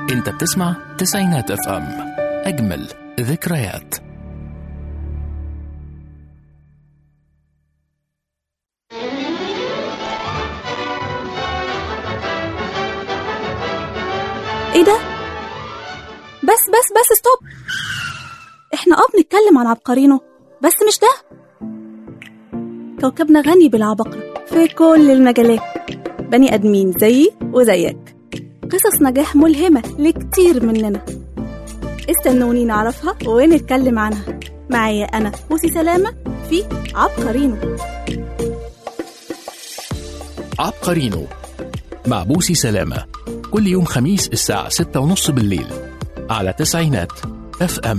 انت بتسمع تسعينات اف ام اجمل ذكريات ايه ده بس بس بس ستوب احنا اه بنتكلم عن عبقرينه بس مش ده كوكبنا غني بالعباقرة في كل المجالات بني ادمين زيي وزيك قصص نجاح ملهمة لكتير مننا استنوني نعرفها ونتكلم عنها معايا انا بوسي سلامة في عبقرينه عبقرينو مع بوسي سلامة كل يوم خميس الساعة ستة ونص بالليل على تسعينات اف ام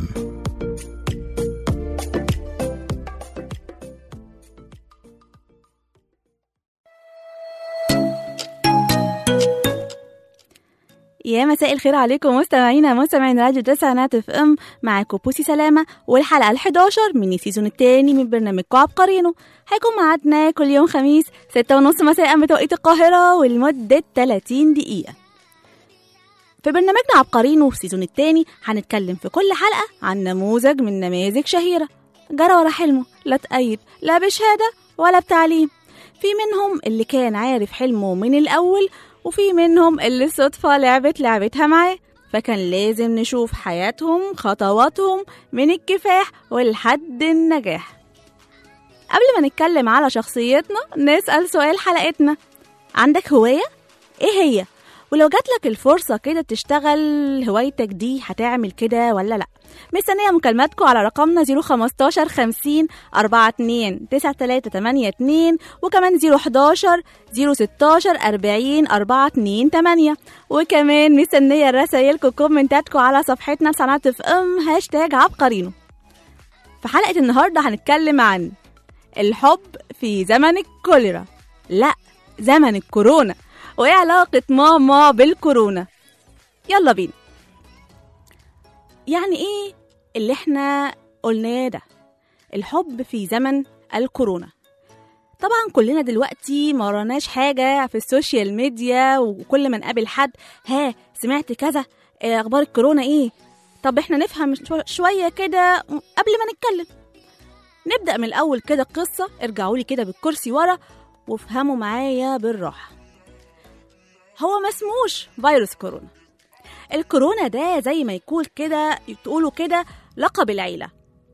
يا مساء الخير عليكم مستمعينا مستمعين راديو تسعينات اف ام معاكم بوسي سلامة والحلقة ال11 من السيزون الثاني من برنامجكم عبقرينه هيكون معادنا كل يوم خميس ستة ونص مساء بتوقيت القاهرة ولمدة 30 دقيقة في برنامجنا عبقرينه في السيزون الثاني هنتكلم في كل حلقة عن نموذج من نماذج شهيرة جرى ورا حلمه لا تأيد لا بشهادة ولا بتعليم في منهم اللي كان عارف حلمه من الأول وفي منهم اللي الصدفة لعبت لعبتها معاه فكان لازم نشوف حياتهم خطواتهم من الكفاح ولحد النجاح قبل ما نتكلم على شخصيتنا نسأل سؤال حلقتنا عندك هواية؟ ايه هي؟ ولو جاتلك الفرصة كده تشتغل هوايتك دي هتعمل كده ولا لأ؟ مستنية مكالماتكم على رقمنا 015 50 42 9382 وكمان 011 016 40 428 وكمان مستنية رسايلكم وكومنتاتكم على صفحتنا صناعة اف ام هاشتاج عبقرينو في حلقة النهاردة هنتكلم عن الحب في زمن الكوليرا لا زمن الكورونا وايه علاقة ماما بالكورونا يلا بينا يعني ايه اللي احنا قلناه ده الحب في زمن الكورونا طبعا كلنا دلوقتي ما وراناش حاجة في السوشيال ميديا وكل ما نقابل حد ها سمعت كذا إيه اخبار الكورونا ايه طب احنا نفهم شو- شوية كده قبل ما نتكلم نبدأ من الأول كده قصة ارجعوا لي كده بالكرسي ورا وافهموا معايا بالراحة هو ما اسموش فيروس كورونا الكورونا ده زي ما يكون كده تقولوا كده لقب العيلة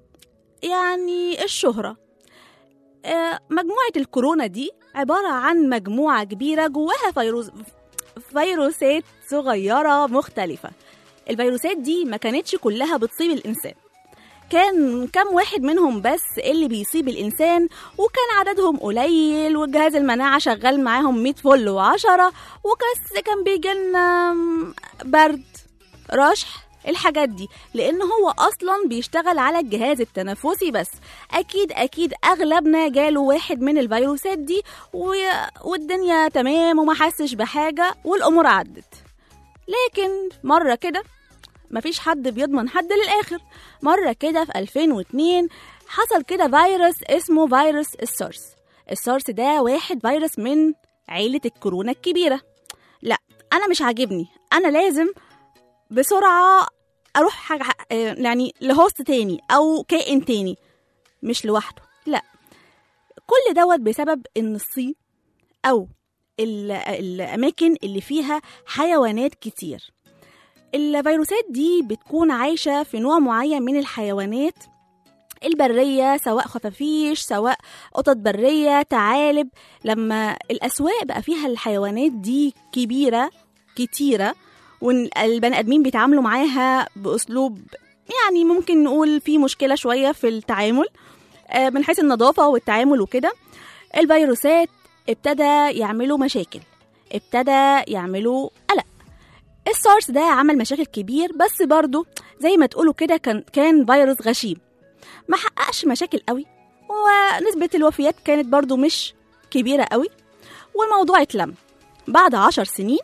يعني الشهرة آه، مجموعة الكورونا دي عبارة عن مجموعة كبيرة جواها فيروس فيروسات صغيرة مختلفة الفيروسات دي ما كانتش كلها بتصيب الإنسان كان كم واحد منهم بس اللي بيصيب الإنسان وكان عددهم قليل وجهاز المناعة شغال معاهم 100 فل وعشرة وكس كان بيجيلنا برد رشح الحاجات دي لان هو اصلا بيشتغل على الجهاز التنفسي بس اكيد اكيد اغلبنا جاله واحد من الفيروسات دي و... والدنيا تمام وما حسش بحاجه والامور عدت لكن مره كده مفيش حد بيضمن حد للاخر مره كده في 2002 حصل كده فيروس اسمه فيروس السارس السارس ده واحد فيروس من عيله الكورونا الكبيره لا انا مش عاجبني انا لازم بسرعة أروح حاجة آه، يعني لهوست تاني أو كائن تاني مش لوحده لا كل دوت بسبب إن الصين أو ال- الأماكن اللي فيها حيوانات كتير الفيروسات دي بتكون عايشة في نوع معين من الحيوانات البرية سواء خفافيش سواء قطط برية تعالب لما الأسواق بقى فيها الحيوانات دي كبيرة كتيرة والبني ادمين بيتعاملوا معاها باسلوب يعني ممكن نقول في مشكله شويه في التعامل آه، من حيث النظافه والتعامل وكده الفيروسات ابتدى يعملوا مشاكل ابتدى يعملوا قلق السارس ده عمل مشاكل كبير بس برضه زي ما تقولوا كده كان كان فيروس غشيم ما حققش مشاكل قوي ونسبة الوفيات كانت برضه مش كبيرة قوي والموضوع اتلم بعد عشر سنين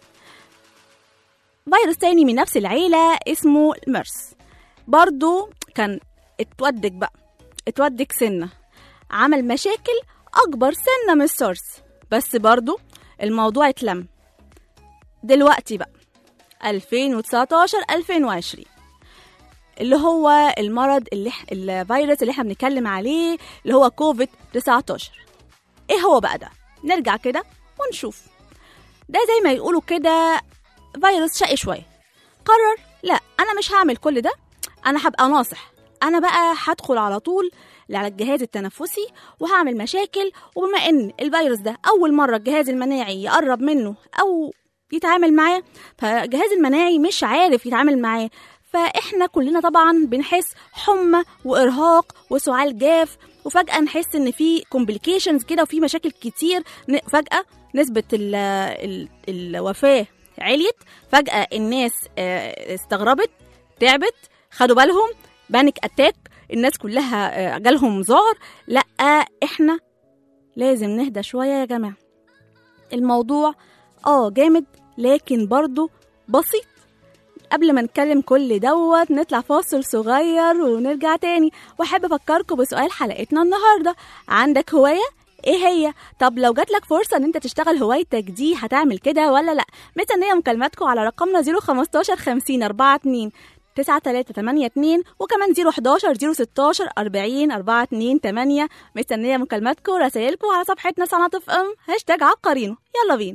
فيروس تاني من نفس العيلة اسمه الميرس برضو كان اتودك بقى اتودك سنة عمل مشاكل أكبر سنة من السارس بس برضو الموضوع اتلم دلوقتي بقى 2019 2020 اللي هو المرض اللي ح- الفيروس اللي احنا بنتكلم عليه اللي هو كوفيد 19 ايه هو بقى ده نرجع كده ونشوف ده زي ما يقولوا كده فيروس شقي شويه قرر لا انا مش هعمل كل ده انا هبقى ناصح انا بقى هدخل على طول على الجهاز التنفسي وهعمل مشاكل وبما ان الفيروس ده اول مره الجهاز المناعي يقرب منه او يتعامل معاه فالجهاز المناعي مش عارف يتعامل معاه فاحنا كلنا طبعا بنحس حمى وارهاق وسعال جاف وفجاه نحس ان في كومبليكيشنز كده وفي مشاكل كتير ن- فجاه نسبه ال ال الوفاه عليت فجاه الناس آه، استغربت تعبت خدوا بالهم بانيك اتاك الناس كلها آه، جالهم ذعر لا احنا لازم نهدى شويه يا جماعه الموضوع اه جامد لكن برضه بسيط قبل ما نتكلم كل دوت نطلع فاصل صغير ونرجع تاني واحب افكركم بسؤال حلقتنا النهارده عندك هوايه ايه هي طب لو جاتلك فرصه ان انت تشتغل هوايتك دي هتعمل كده ولا لا مستنيه مكالماتكم على رقمنا 015 50 42 تسعة تلاتة تمانية اتنين وكمان زيرو حداشر زيرو ستاشر أربعين أربعة اتنين تمانية مستنية مكالماتكم ورسايلكم على صفحتنا صنعة اف ام هاشتاج عبقرينو يلا بينا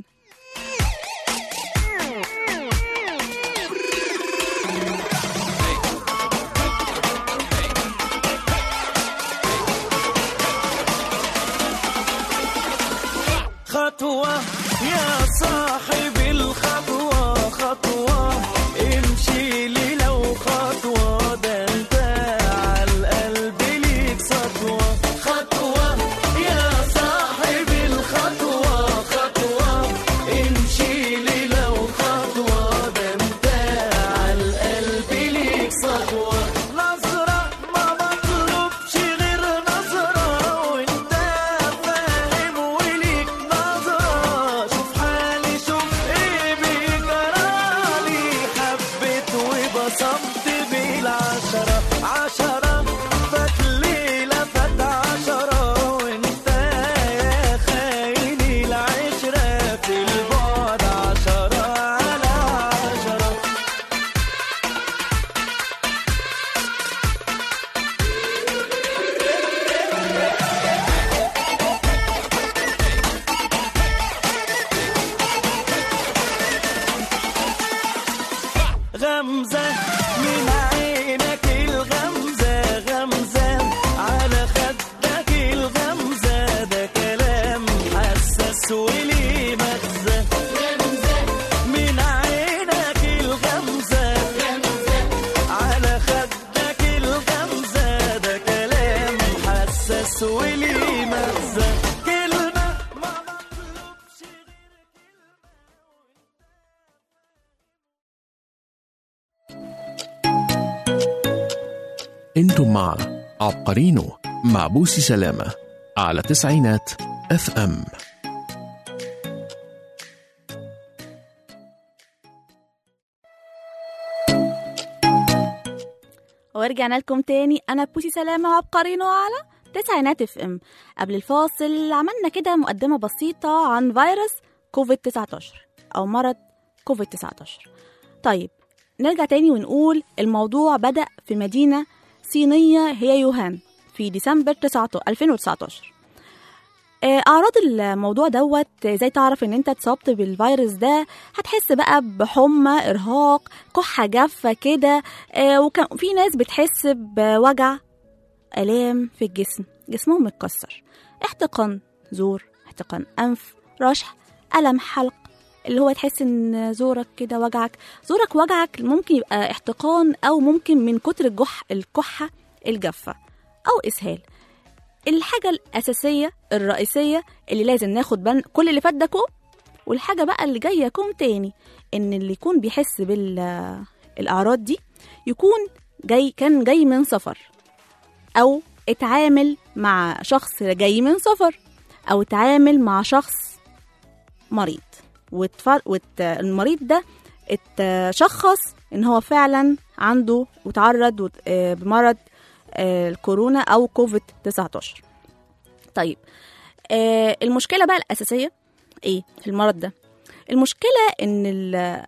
خطوة يا صاحب الخطوة خطوة امشي لي لو خطوة ده انت عالقلب ليك سطوة خطوة يا صاحب الخطوة خطوة امشي لي لو خطوة ده انت عالقلب ليك سطوة نظرة ما مطلوبش غير نظرة وانت فاهم وليك نظرة شوف حالي شوف ايه بيجرالي حبيت وبصمت بالعشرة عشرة فات ليلة فات عشرة وانت يا خايني العشرة في البعد عشرة على عشرة غمزة من عينك الغمزة غمزة على خدك الغمزة ده كلام حساس وليه مغزى من عينك الغمزة على خدك الغمزة ده كلام حساس وليه مغزى كلمة ما مطلوبش غير انتم مع عبقرينو مع بوسي سلامة على تسعينات اف ام ورجعنا لكم تاني انا بوسي سلامه وعبقرينو على تسعينات اف ام قبل الفاصل عملنا كده مقدمه بسيطه عن فيروس كوفيد 19 او مرض كوفيد 19 طيب نرجع تاني ونقول الموضوع بدأ في مدينة صينية هي يوهان في ديسمبر 19 2019 آه، أعراض الموضوع دوت ازاي تعرف ان انت اتصبت بالفيروس ده هتحس بقى بحمى إرهاق كحة جافة كده آه، وكان في ناس بتحس بوجع آلام في الجسم جسمهم متكسر احتقان زور احتقان أنف رشح ألم حلق اللي هو تحس ان زورك كده وجعك زورك وجعك ممكن يبقى احتقان او ممكن من كتر الجح الكحة الجافة او اسهال الحاجة الأساسية الرئيسية اللي لازم ناخد بال كل اللي فات ده كوم والحاجة بقى اللي جاية كوم تاني إن اللي يكون بيحس بالأعراض دي يكون جاي كان جاي من سفر أو اتعامل مع شخص جاي من سفر أو اتعامل مع شخص مريض واتفر... وت... المريض ده اتشخص ان هو فعلا عنده وتعرض وت... آه، بمرض آه، الكورونا او كوفيد 19 طيب آه، المشكله بقى الاساسيه ايه في المرض ده المشكله ان ال-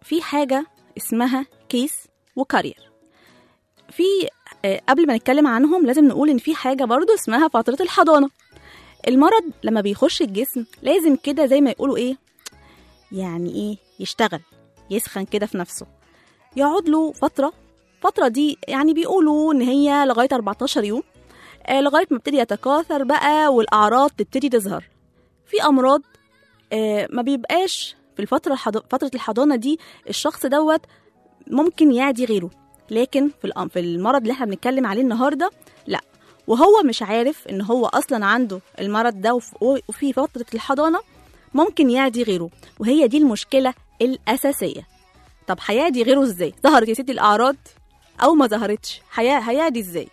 في حاجة اسمها كيس وكارير في آه، قبل ما نتكلم عنهم لازم نقول ان في حاجة برضو اسمها فترة الحضانة المرض لما بيخش الجسم لازم كده زي ما يقولوا ايه يعني ايه يشتغل يسخن كده في نفسه يقعد له فترة فترة دي يعني بيقولوا ان هي لغاية 14 يوم آه، لغاية ما ابتدي يتكاثر بقى والأعراض تبتدي تظهر في أمراض آه، ما بيبقاش في الفترة الحض... فترة الحضانة دي الشخص دوت ممكن يعدي غيره لكن في الأم... في المرض اللي احنا بنتكلم عليه النهارده لا وهو مش عارف ان هو اصلا عنده المرض ده وف- وفي فترة الحضانة ممكن يعدي غيره وهي دي المشكلة الأساسية طب هيعدي غيره ازاي؟ ظهرت يا ستي الأعراض أو ما ظهرتش هي... هيعدي ازاي؟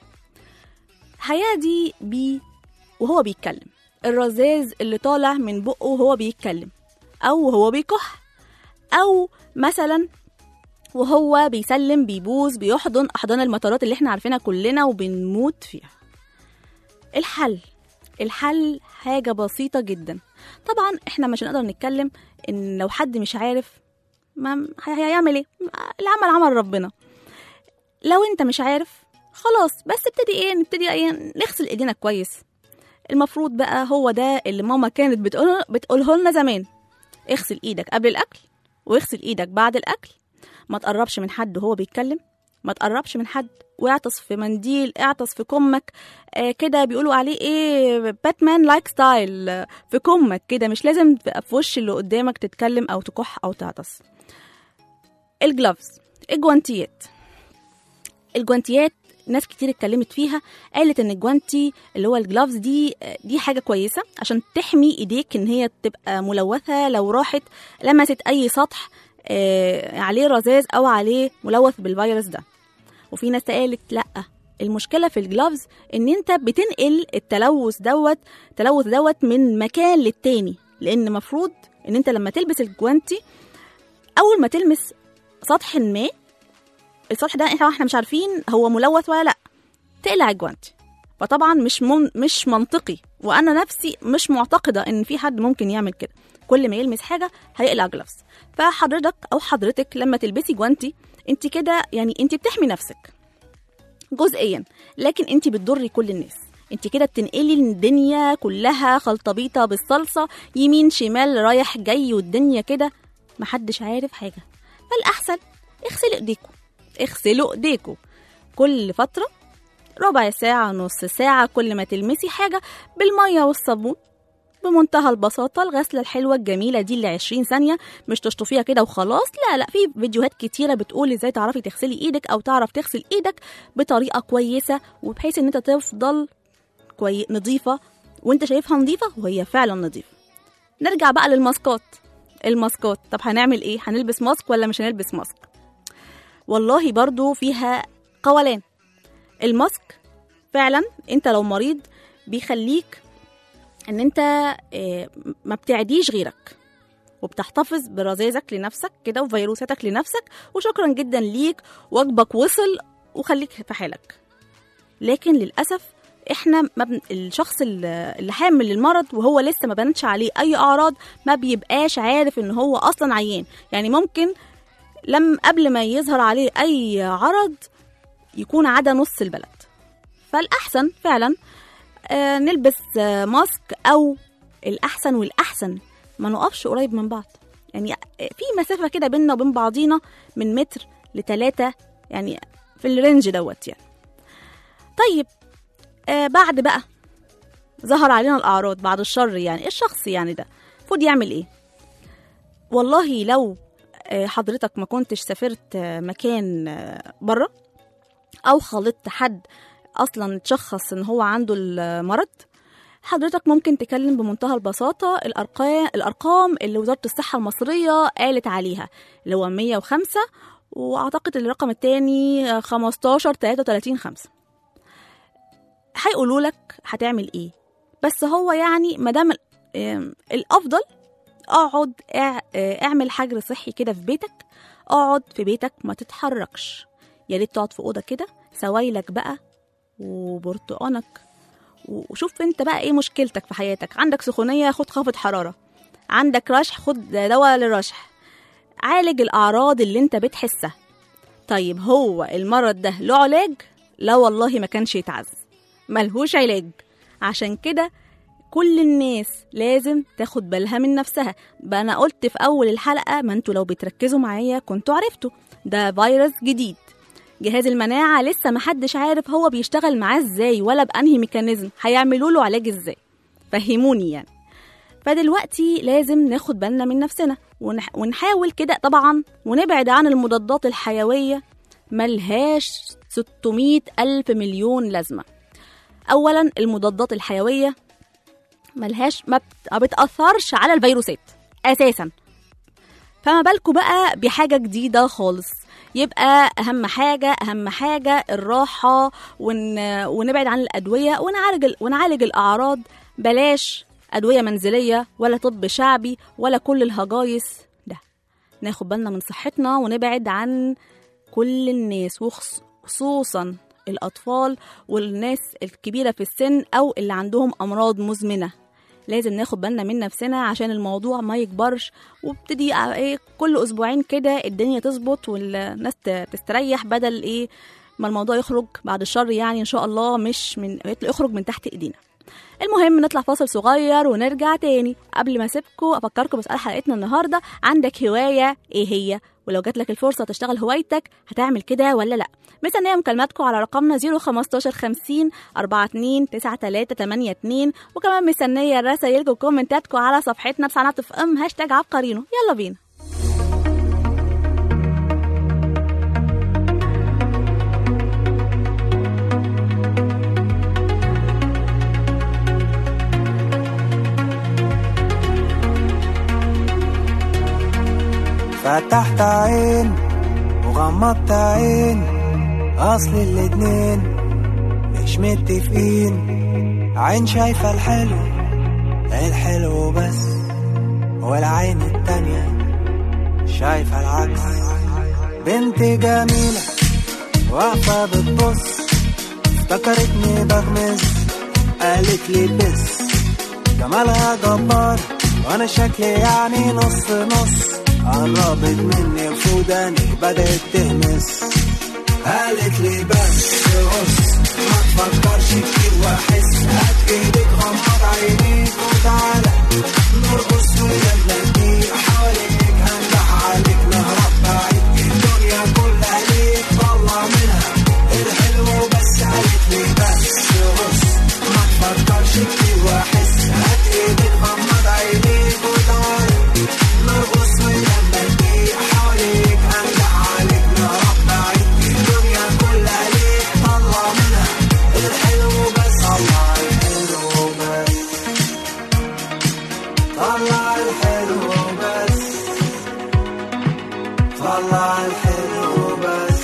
هيعدي بيه وهو بيتكلم الرذاذ اللي طالع من بقه وهو بيتكلم أو وهو بيكح أو مثلا وهو بيسلم بيبوس بيحضن أحضان المطارات اللي احنا عارفينها كلنا وبنموت فيها الحل الحل حاجة بسيطة جدا طبعا احنا مش هنقدر نتكلم ان لو حد مش عارف ما هي- هيعمل ايه العمل عمل ربنا لو انت مش عارف خلاص بس ابتدي ايه نبتدي ايه نغسل ايدينا كويس المفروض بقى هو ده اللي ماما كانت بتقول بتقوله لنا زمان اغسل ايدك قبل الاكل واغسل ايدك بعد الاكل ما تقربش من حد وهو بيتكلم ما تقربش من حد واعطس في منديل اعطس في كمك آه كده بيقولوا عليه ايه باتمان لايك ستايل آه، في كمك كده مش لازم تبقى في وش اللي قدامك تتكلم او تكح او تعطس الجلافز الجوانتيات الجوانتيات ناس كتير اتكلمت فيها قالت ان الجوانتي اللي هو الجلافز دي دي حاجه كويسه عشان تحمي ايديك ان هي تبقى ملوثه لو راحت لمست اي سطح آه، عليه رذاذ او عليه ملوث بالفيروس ده وفي ناس قالت لا المشكله في الجلافز ان انت بتنقل التلوث دوت التلوث دوت من مكان للتاني لان مفروض ان انت لما تلبس الجوانتي اول ما تلمس سطح ما السطح ده احنا احنا مش عارفين هو ملوث ولا لا تقلع الجوانتي فطبعا مش من مش منطقي وانا نفسي مش معتقده ان في حد ممكن يعمل كده كل ما يلمس حاجه هيقلع جلافز فحضرتك او حضرتك لما تلبسي جوانتي انت كده يعني انت بتحمي نفسك جزئيا لكن انت بتضري كل الناس انت كده بتنقلي الدنيا كلها خلطبيطه بالصلصه يمين شمال رايح جاي والدنيا كده محدش عارف حاجه فالاحسن اغسلوا ايديكم اغسلوا ايديكم كل فتره ربع ساعة نص ساعة كل ما تلمسي حاجة بالمية والصابون بمنتهى البساطة الغسلة الحلوة الجميلة دي اللي 20 ثانية مش تشطفيها كده وخلاص لا لا في فيديوهات كتيرة بتقول ازاي تعرفي تغسلي ايدك او تعرف تغسل ايدك بطريقة كويسة وبحيث ان انت تفضل كوي... نظيفة وانت شايفها نظيفة وهي فعلا نظيفة نرجع بقى للماسكات الماسكات طب هنعمل ايه هنلبس ماسك ولا مش هنلبس ماسك والله برضو فيها قولان الماسك فعلا انت لو مريض بيخليك ان انت آه، ما بتعديش غيرك وبتحتفظ برذاذك لنفسك كده وفيروساتك لنفسك وشكرا جدا ليك واجبك وصل وخليك في حالك لكن للاسف احنا ما بن... الشخص اللي اللي حامل المرض وهو لسه ما بانتش عليه اي اعراض ما بيبقاش عارف ان هو اصلا عيان يعني ممكن لم قبل ما يظهر عليه اي عرض يكون عدا نص البلد فالاحسن فعلا آه، نلبس آه، ماسك او الاحسن والاحسن ما نقفش قريب من بعض يعني في مسافه كده بيننا وبين بعضينا من متر لتلاتة يعني في الرينج دوت يعني طيب آه بعد بقى ظهر علينا الاعراض بعد الشر يعني الشخص يعني ده المفروض يعمل ايه والله لو آه، حضرتك ما كنتش سافرت آه، مكان بره او خالطت حد اصلا اتشخص ان هو عنده المرض حضرتك ممكن تكلم بمنتهى البساطة الأرقام الأرقام اللي وزارة الصحة المصرية قالت عليها اللي هو 105 وأعتقد الرقم التاني 15 33 5 هيقولوا لك هتعمل إيه بس هو يعني مادام ال- الأفضل اقعد اع- اعمل حجر صحي كده في بيتك اقعد في بيتك ما تتحركش يا ريت تقعد في اوضه كده سوايلك بقى وبرتقانك وشوف انت بقى ايه مشكلتك في حياتك عندك سخونيه خد خافض حراره عندك رشح خد دواء للرشح عالج الأعراض اللي انت بتحسها طيب هو المرض ده له علاج؟ لا والله ما كانش يتعز ملهوش علاج عشان كده كل الناس لازم تاخد بالها من نفسها بقى انا قلت في اول الحلقه ما انتوا لو بتركزوا معايا كنتوا عرفتوا ده فيروس جديد جهاز المناعه لسه محدش عارف هو بيشتغل معاه ازاي ولا بانهي ميكانيزم هيعملوا له علاج ازاي فهموني يعني فدلوقتي لازم ناخد بالنا من نفسنا ونح ونحاول كده طبعا ونبعد عن المضادات الحيوية ملهاش 600 ألف مليون لازمة أولا المضادات الحيوية ملهاش ما بت- ما بتأثرش على الفيروسات أساسا فما بالكم بقى بحاجة جديدة خالص يبقى أهم حاجة أهم حاجة الراحة ون... ونبعد عن الأدوية ونعالج ال... ونعالج الأعراض بلاش أدوية منزلية ولا طب شعبي ولا كل الهجايس ده ناخد بالنا من صحتنا ونبعد عن كل الناس وخص- خصوصا الأطفال والناس الكبيرة في السن أو اللي عندهم أمراض مزمنة لازم ناخد بالنا من نفسنا عشان الموضوع ما يكبرش وابتدي ايه كل اسبوعين كده الدنيا تظبط والناس ت- تستريح بدل ايه ما الموضوع يخرج بعد الشر يعني ان شاء الله مش من يخرج من تحت ايدينا المهم نطلع فاصل صغير ونرجع تاني قبل ما اسيبكم افكركم بسؤال حلقتنا النهارده عندك هوايه ايه هي ولو جات لك الفرصه تشتغل هوايتك هتعمل كده ولا لا مستنيه مكالماتكم على رقمنا 015 50 42 93 82 وكمان مستنيه رسايلكم وكومنتاتكم على صفحتنا بسنة اف ام هاشتاج عبقرينو يلا بينا فتحت عين وغمضت عين اصل الاتنين مش متفقين عين شايفة الحلو الحلو بس والعين التانية شايفة العكس بنت جميلة واقفة بتبص افتكرتني بغمز قالت لي بس جمالها جبار وانا شكلي يعني نص نص قربت مني وفوداني بدأت تهمس قالت لي بس بص ما تفكرش كتير واحس هات ايدك غمض عينيك وتعالى نرقص ويلا كتير حواليك هنجح عليك نهرب بعيد الدنيا كلها ليك طلع منها الحلو بس قالت لي بس بص ما تفكرش كتير واحس هات ايدك غمض عينيك وتعالى نرقص ويلا كتير حواليك هنجح عليك نهرب بعيد الدنيا كلها ليك طلع منها الحلو بس طلع الحلو بس طلع الحلو بس طلع الحلو بس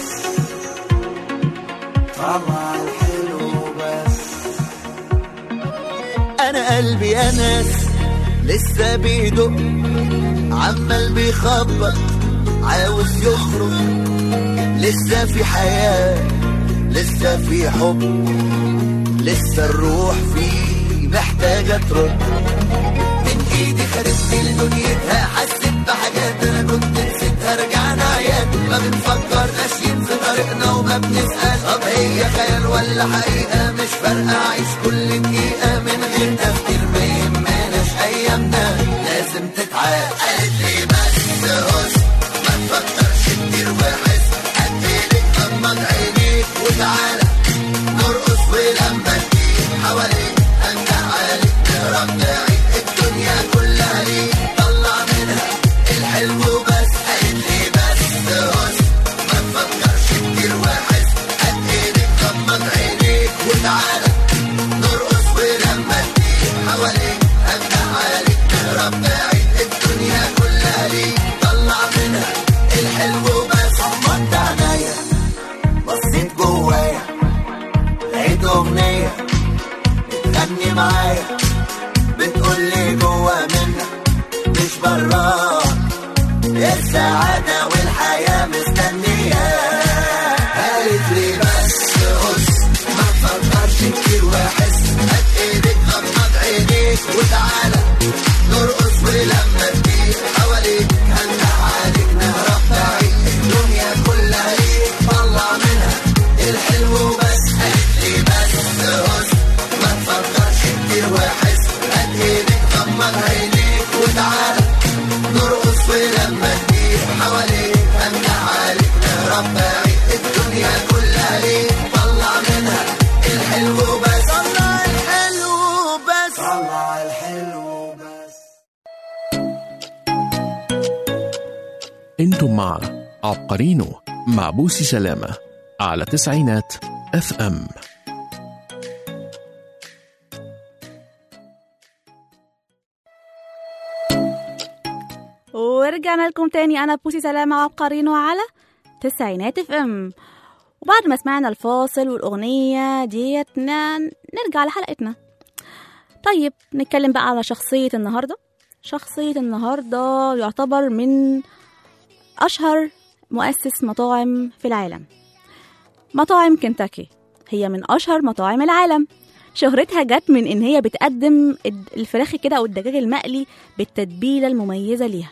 طلع الحلو بس انا قلبي يا ناس لسه بيدق عمال بيخبط عاوز يخرج لسه في حياة لسه في حب لسه الروح فيه محتاجة ترد من ايدي خدت لدنيتها حسيت بحاجات انا كنت نسيتها رجعنا عيال ما بنفكر ماشيين في طريقنا وما بنسأل طب هي خيال ولا حقيقة مش فارقة عيش كل دقيقة من غير تفكير ما يهمناش ايامنا لازم تتعاد قالت لي بس هس ما تفكرش كتير وحس هات ايدك غمض عينيك وتعالى نرقص ولما تجيب حواليك انجح عليك نهرب نعيد الدنيا كلها ليك طلع منها الحلو بس قالت لي بس هس ما تفكرش كتير وحس هات ايدك غمض عينيك وتعالى نرقص ولما تجيب حواليك انجح عليك نهرب نعيد الدنيا كلها ليك طلع منها الحلو بس غمضت عينيا بصيت جوايا لقيت اغنيه بتغني معايا بتقول لي جوا منك مش براك السعادة والحياة مستنية قالت لي بس بص ما تفكرش كتير واحس هات ايدك غمض عينيك وتعالى نرقص ولما تجيب حواليك هنجح عليك نهار انتم مع عبقرينو مع بوسي سلامة على تسعينات اف ام ورجعنا لكم تاني انا بوسي سلامة عبقرينو على تسعينات اف ام وبعد ما سمعنا الفاصل والاغنية ديت ن- نرجع لحلقتنا طيب نتكلم بقى على شخصية النهاردة شخصية النهاردة يعتبر من أشهر مؤسس مطاعم في العالم مطاعم كنتاكي هي من أشهر مطاعم العالم شهرتها جت من إن هي بتقدم الد- الفراخ كده أو الدجاج المقلي بالتتبيلة المميزة ليها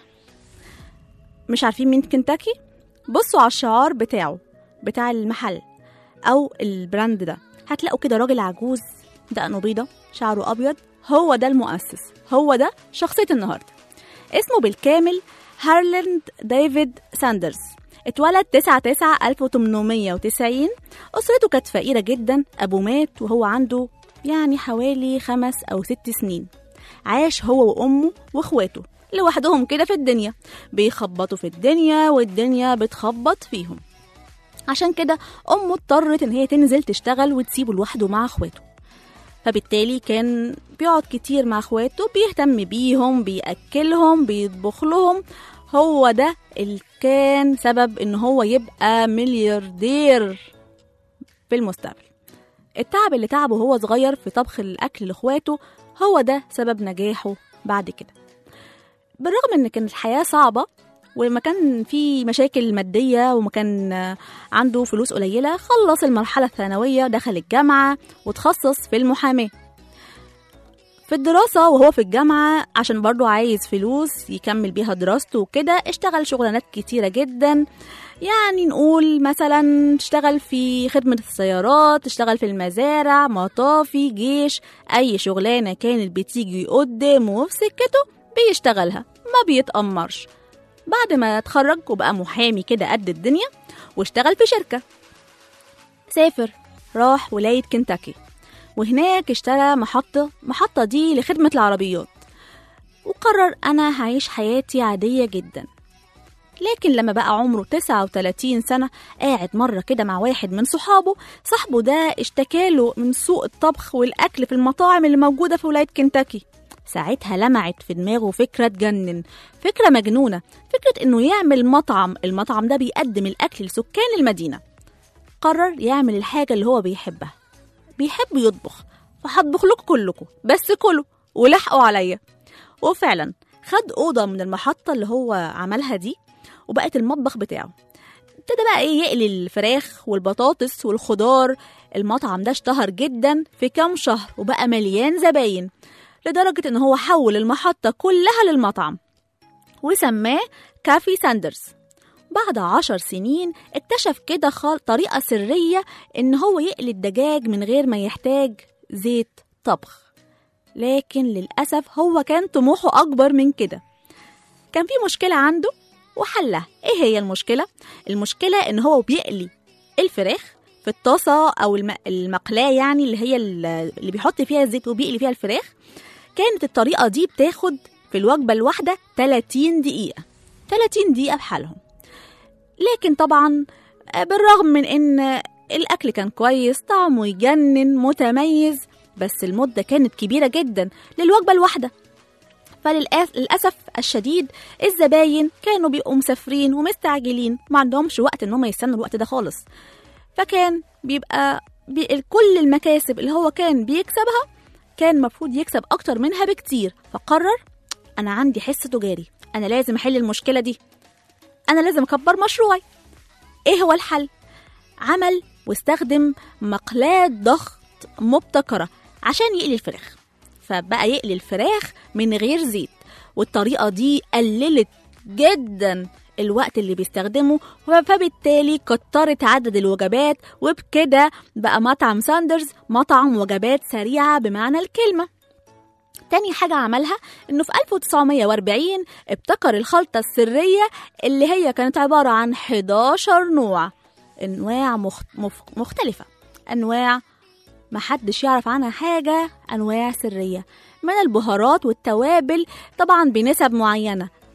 مش عارفين مين كنتاكي؟ بصوا على الشعار بتاعه بتاع المحل أو البراند ده هتلاقوا كده راجل عجوز دقنه بيضة شعره أبيض هو ده المؤسس هو ده شخصية النهاردة اسمه بالكامل هارلاند ديفيد ساندرز اتولد 9 9 1890 أسرته كانت فقيرة جدا أبوه مات وهو عنده يعني حوالي خمس أو ست سنين عاش هو وأمه وإخواته لوحدهم كده في الدنيا بيخبطوا في الدنيا والدنيا بتخبط فيهم عشان كده أمه اضطرت إن هي تنزل تشتغل وتسيبه لوحده مع إخواته فبالتالي كان بيقعد كتير مع اخواته بيهتم بيهم بيأكلهم بيطبخ لهم هو ده اللي كان سبب ان هو يبقى ملياردير في المستقبل التعب اللي تعبه هو صغير في طبخ الاكل لاخواته هو ده سبب نجاحه بعد كده بالرغم ان كانت الحياه صعبه وما كان في مشاكل مادية وما كان آه، عنده فلوس قليلة خلص المرحلة الثانوية دخل الجامعة وتخصص في المحاماة في الدراسة وهو في الجامعة عشان برضو عايز فلوس يكمل بيها دراسته وكده اشتغل شغلانات كتيرة جدا يعني نقول مثلا اشتغل في خدمة السيارات اشتغل في المزارع مطافي جيش أي شغلانة كانت بتيجي قدامه في سكته بيشتغلها ما بيتأمرش بعد ما اتخرج وبقى محامي كده قد الدنيا واشتغل في شركة سافر راح ولاية كنتاكي وهناك اشترى محطة محطة دي لخدمة العربيات وقرر أنا هعيش حياتي عادية جدا لكن لما بقى عمره 39 سنة قاعد مرة كده مع واحد من صحابه صاحبه ده اشتكاله من سوء الطبخ والأكل في المطاعم اللي موجودة في ولاية كنتاكي ساعتها لمعت في دماغه فكرة تجنن فكرة مجنونة فكرة إنه يعمل مطعم المطعم ده بيقدم الأكل لسكان المدينة قرر يعمل الحاجة اللي هو بيحبها بيحب يطبخ فهطبخ لكم كلكم بس كلوا ولحقوا عليا وفعلا خد أوضة من المحطة اللي هو عملها دي وبقت المطبخ بتاعه ابتدى بقى ايه يقلي الفراخ والبطاطس والخضار المطعم ده اشتهر جدا في كام شهر وبقى مليان زباين لدرجة ان هو حول المحطة كلها للمطعم وسماه كافي ساندرز بعد عشر سنين اكتشف كده خال طريقة سرية إن هو يقلي الدجاج من غير ما يحتاج زيت طبخ لكن للأسف هو كان طموحه أكبر من كده كان في مشكلة عنده وحلها إيه هي المشكلة؟ المشكلة إن هو بيقلي الفراخ في الطاسة أو الم- المقلاة يعني اللي هي ال- اللي بيحط فيها الزيت وبيقلي فيها الفراخ كانت الطريقة دي بتاخد في الوجبة الواحدة 30 دقيقة 30 دقيقة بحالهم لكن طبعا آه، بالرغم من ان الاكل كان كويس طعمه يجنن متميز بس المده كانت كبيره جدا للوجبه الواحده فللأسف الشديد الزباين كانوا بيبقوا مسافرين ومستعجلين ما عندهمش وقت ان هم يستنوا الوقت ده خالص فكان بيبقى بي كل المكاسب اللي هو كان بيكسبها كان المفروض يكسب اكتر منها بكتير فقرر انا عندي حس تجاري انا لازم احل المشكله دي انا لازم اكبر مشروعي ايه هو الحل عمل واستخدم مقلاة ضغط مبتكرة عشان يقلي الفراخ فبقى يقلي الفراخ من غير زيت والطريقة دي قللت جدا الوقت اللي بيستخدمه فبالتالي كترت عدد الوجبات وبكده بقى مطعم ساندرز مطعم وجبات سريعة بمعنى الكلمة تاني حاجة عملها إنه في 1940 ابتكر الخلطة السرية اللي هي كانت عبارة عن 11 نوع أنواع مخت... مف... مختلفة أنواع محدش يعرف عنها حاجة أنواع سرية من البهارات والتوابل طبعا بنسب معينة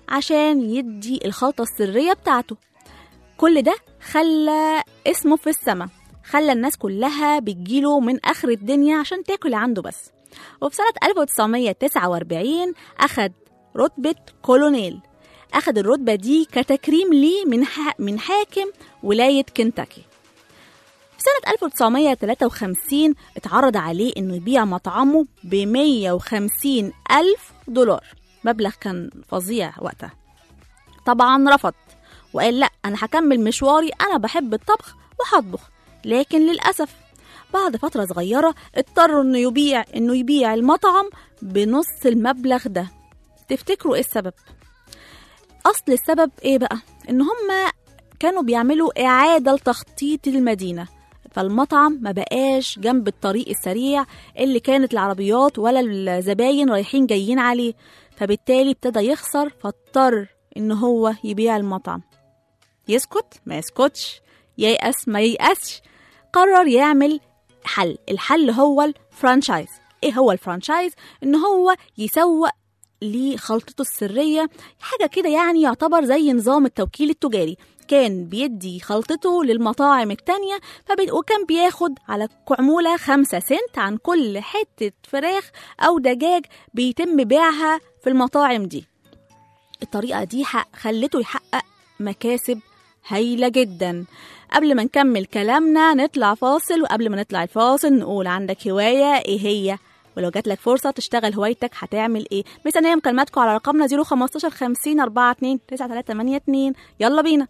عشان يدي الخلطة السرية بتاعته كل ده خلى اسمه في السما خلى الناس كلها بتجيله من آخر الدنيا عشان تاكل عنده بس وفي سنة 1949 أخد رتبة كولونيل أخد الرتبة دي كتكريم ليه من, ح... من حاكم ولاية كنتاكي في سنة 1953 اتعرض عليه إنه يبيع مطعمه ب 150 ألف دولار مبلغ كان فظيع وقتها طبعا رفض وقال لا أنا هكمل مشواري أنا بحب الطبخ وهطبخ لكن للأسف بعد فترة صغيرة اضطر إنه يبيع إنه يبيع المطعم بنص المبلغ ده تفتكروا إيه السبب؟ أصل السبب إيه بقى؟ إن هما كانوا بيعملوا إعادة لتخطيط المدينة فالمطعم ما بقاش جنب الطريق السريع اللي كانت العربيات ولا الزباين رايحين جايين عليه فبالتالي ابتدى يخسر فاضطر إن هو يبيع المطعم يسكت ما يسكتش ييأس ما ييأسش قرر يعمل حل الحل هو الفرانشايز ايه هو الفرانشايز ان هو يسوق لخلطته السرية حاجة كده يعني يعتبر زي نظام التوكيل التجاري كان بيدي خلطته للمطاعم التانية فبي... وكان بياخد على عمولة خمسة سنت عن كل حتة فراخ أو دجاج بيتم بيعها في المطاعم دي الطريقة دي حق خلته يحقق مكاسب هايلة جدا قبل ما نكمل كلامنا نطلع فاصل وقبل ما نطلع الفاصل نقول عندك هواية ايه هي ولو جات لك فرصة تشتغل هوايتك هتعمل ايه مستنية مكالماتكم على رقمنا 015 50 42 9382 يلا بينا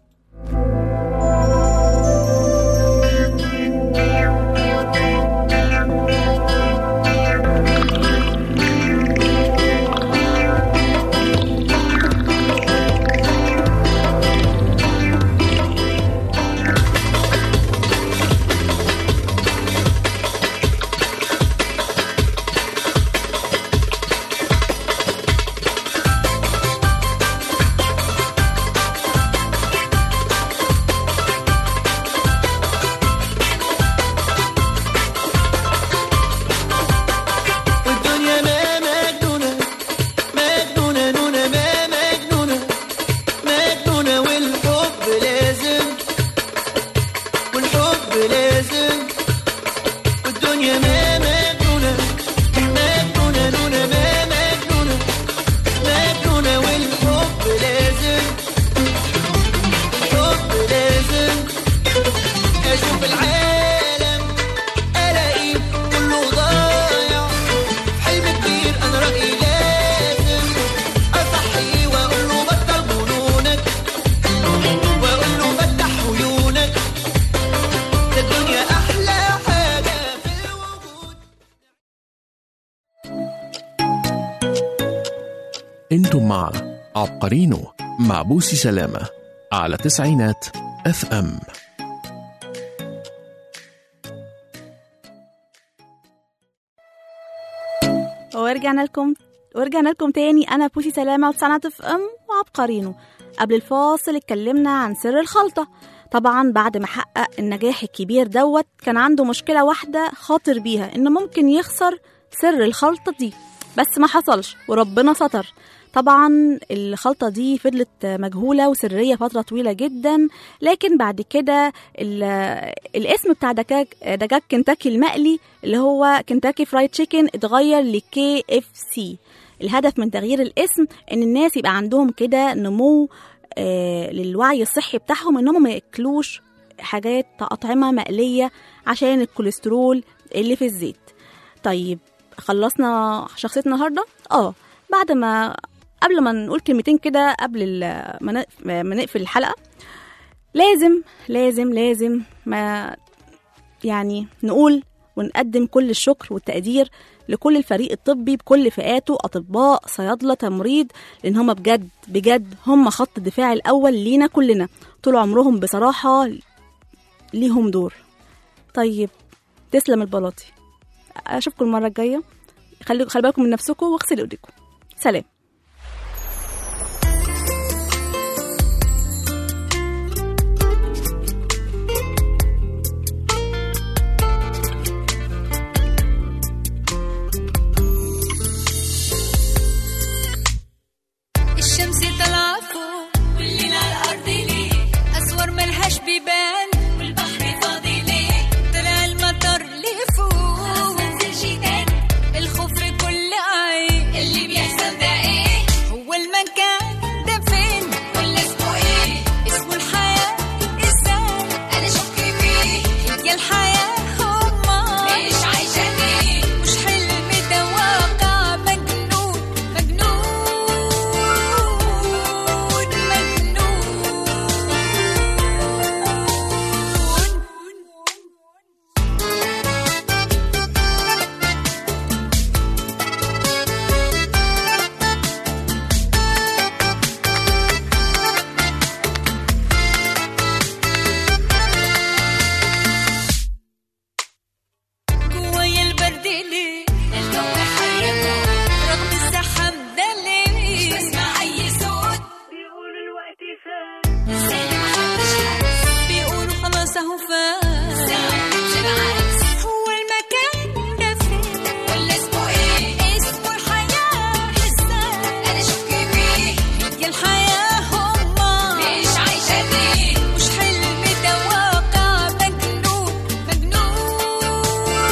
والدنيا ما مجنونة مجنونة نونة ما مجنونة مجنونة والحب لازم والحب لازم والدنيا ما مجنونة مجنونة نونة ما مجنونة مجنونة والحب لازم الحب لازم أشوف العالم ألاقيه كله ضايع حلم كبير انا رايي لازم اصحي واقول له بطل جنونك واقول له فتح عيونك ده الدنيا احلى حاجه في الوجود انتم مع عبقرينو مع بوسي سلامة على تسعينات اف ام ورجعنا لكم ورجعنا لكم تاني انا بوسي سلامه وتصنعت في ام وعبقرينو قبل الفاصل اتكلمنا عن سر الخلطه طبعا بعد ما حقق النجاح الكبير دوت كان عنده مشكله واحده خاطر بيها ان ممكن يخسر سر الخلطه دي بس ما حصلش وربنا ستر طبعا الخلطة دي فضلت مجهولة وسرية فترة طويلة جدا لكن بعد كده ال- الاسم بتاع دجاج دجاج كنتاكي المقلي اللي هو كنتاكي فرايد تشيكن اتغير لكي اف سي الهدف من تغيير الاسم ان الناس يبقى عندهم كده نمو آه للوعي الصحي بتاعهم انهم ما ياكلوش حاجات اطعمه مقليه عشان الكوليسترول اللي في الزيت طيب خلصنا شخصيتنا النهارده اه بعد ما قبل ما نقول كلمتين كده قبل ال- ما نق- ما نقفل الحلقه لازم لازم لازم ما يعني نقول ونقدم كل الشكر والتقدير لكل الفريق الطبي بكل فئاته أطباء صيادلة تمريض لأن هم بجد بجد هم خط الدفاع الأول لينا كلنا طول عمرهم بصراحة ليهم دور طيب تسلم البلاطي أشوفكم المرة الجاية خلي خلي بالكم من نفسكم واغسلوا ايديكم سلام الشمس طلعت بيقولوا خلاص اهو فات هو المكان ده فين ولا اسمه ايه اسمه الحياة ازاي انا شك بيه هي الحياة هما مش عايشة ليه مش حلم ده واقع مجنون مجنون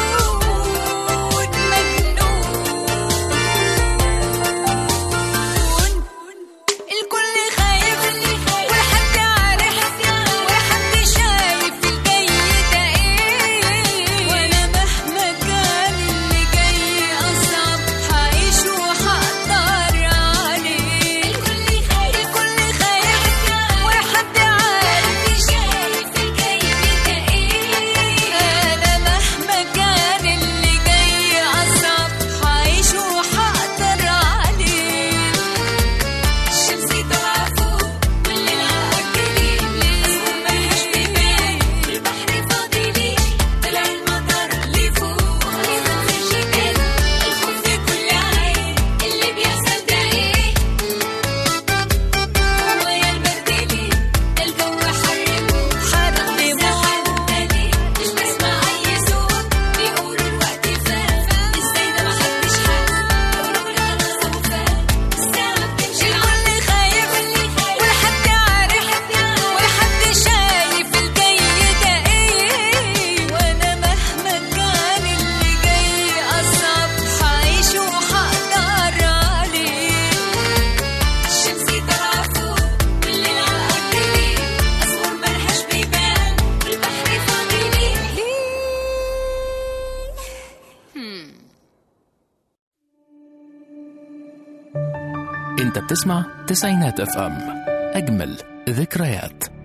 مجنون الكل خايف والحد عارف والحد شايف الجاي ده ايه وانا مهما كان اللي جاي اصعب هعيش وهقدر عليه الكل خايف الكل خايف والحد عارف شايف الجاي ده ايه انا مهما كان اللي جاي اصعب هعيش وهقدر عليه الشمس طالعة فوق والليل عالجليل ملهاش بيبان البحر فاضي ليه طلع المطر لفوق يخوف الجبال الخوف في كل عين اللي بيحصل ده ايه ويا البرد ليه ده الجو حرمه حرمه ليه مش بسمع اي صوت بيقولوا الوقت فات ازاي ده محدش حس قولوا لي خلاص اهو فات الساعة بتمشي الكل خايف والحد عارف والحد شايف الجاي ده ايه وانا مهما كان اللي جاي اصعب هعيش وهقدر عليه الشمس طالعة فوق والليل عالجليل أسوار ملهاش بيبان والبحر فاضي ليه انت بتسمع تسعينات اف ام اجمل ذكريات